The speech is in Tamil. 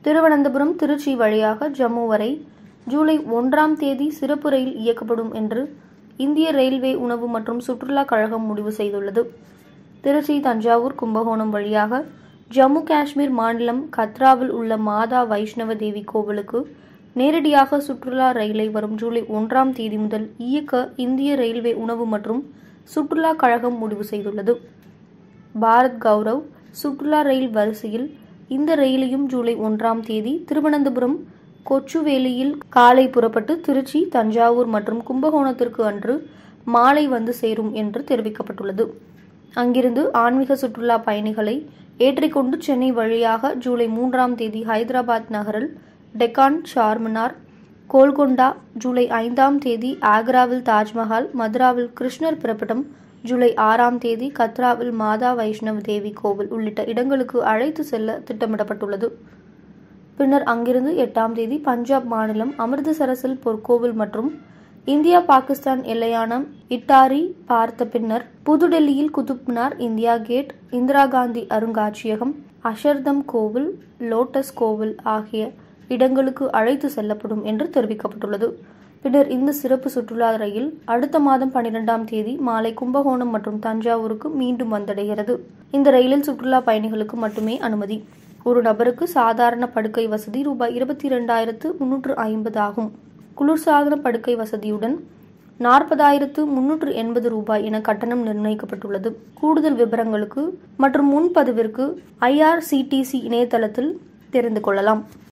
திருவனந்தபுரம் திருச்சி வழியாக ஜம்மு வரை ஜூலை ஒன்றாம் தேதி சிறப்பு ரயில் இயக்கப்படும் என்று இந்திய ரயில்வே உணவு மற்றும் சுற்றுலா கழகம் முடிவு செய்துள்ளது திருச்சி தஞ்சாவூர் கும்பகோணம் வழியாக ஜம்மு காஷ்மீர் மாநிலம் கத்ராவில் உள்ள மாதா வைஷ்ணவ தேவி கோவிலுக்கு நேரடியாக சுற்றுலா ரயிலை வரும் ஜூலை ஒன்றாம் தேதி முதல் இயக்க இந்திய ரயில்வே உணவு மற்றும் சுற்றுலா கழகம் முடிவு செய்துள்ளது பாரத் கௌரவ் சுற்றுலா ரயில் வரிசையில் இந்த ரயிலையும் ஜூலை ஒன்றாம் தேதி திருவனந்தபுரம் கொச்சுவேலியில் காலை புறப்பட்டு திருச்சி தஞ்சாவூர் மற்றும் கும்பகோணத்திற்கு அன்று மாலை வந்து சேரும் என்று தெரிவிக்கப்பட்டுள்ளது அங்கிருந்து ஆன்மீக சுற்றுலா பயணிகளை ஏற்றிக்கொண்டு சென்னை வழியாக ஜூலை மூன்றாம் தேதி ஹைதராபாத் நகரில் டெக்கான் சார்மினார் கோல்கொண்டா ஜூலை ஐந்தாம் தேதி ஆக்ராவில் தாஜ்மஹால் மதுராவில் கிருஷ்ணர் பிறப்பிடம் ஜூலை ஆறாம் தேதி கத்ராவில் மாதா வைஷ்ணவ தேவி கோவில் உள்ளிட்ட இடங்களுக்கு அழைத்து செல்ல திட்டமிடப்பட்டுள்ளது பின்னர் அங்கிருந்து எட்டாம் தேதி பஞ்சாப் மாநிலம் அமிர்தசரஸில் பொற்கோவில் மற்றும் இந்தியா பாகிஸ்தான் எல்லையான இட்டாரி பார்த்த பின்னர் புதுடெல்லியில் குதுப் மினார் இந்தியா கேட் இந்திரா காந்தி அருங்காட்சியகம் அஷர்தம் கோவில் லோட்டஸ் கோவில் ஆகிய இடங்களுக்கு அழைத்து செல்லப்படும் என்று தெரிவிக்கப்பட்டுள்ளது பின்னர் இந்த சிறப்பு சுற்றுலா ரயில் அடுத்த மாதம் பனிரெண்டாம் தேதி மாலை கும்பகோணம் மற்றும் தஞ்சாவூருக்கு மீண்டும் வந்தடைகிறது இந்த ரயிலில் சுற்றுலா பயணிகளுக்கு மட்டுமே அனுமதி ஒரு நபருக்கு சாதாரண படுக்கை வசதி ரூபாய் இருபத்தி இரண்டாயிரத்து முன்னூற்று ஐம்பது ஆகும் குளிர்சாதன படுக்கை வசதியுடன் நாற்பதாயிரத்து முன்னூற்று எண்பது ரூபாய் என கட்டணம் நிர்ணயிக்கப்பட்டுள்ளது கூடுதல் விவரங்களுக்கு மற்றும் முன்பதிவிற்கு ஐஆர்சிடிசி இணையதளத்தில் தெரிந்து கொள்ளலாம்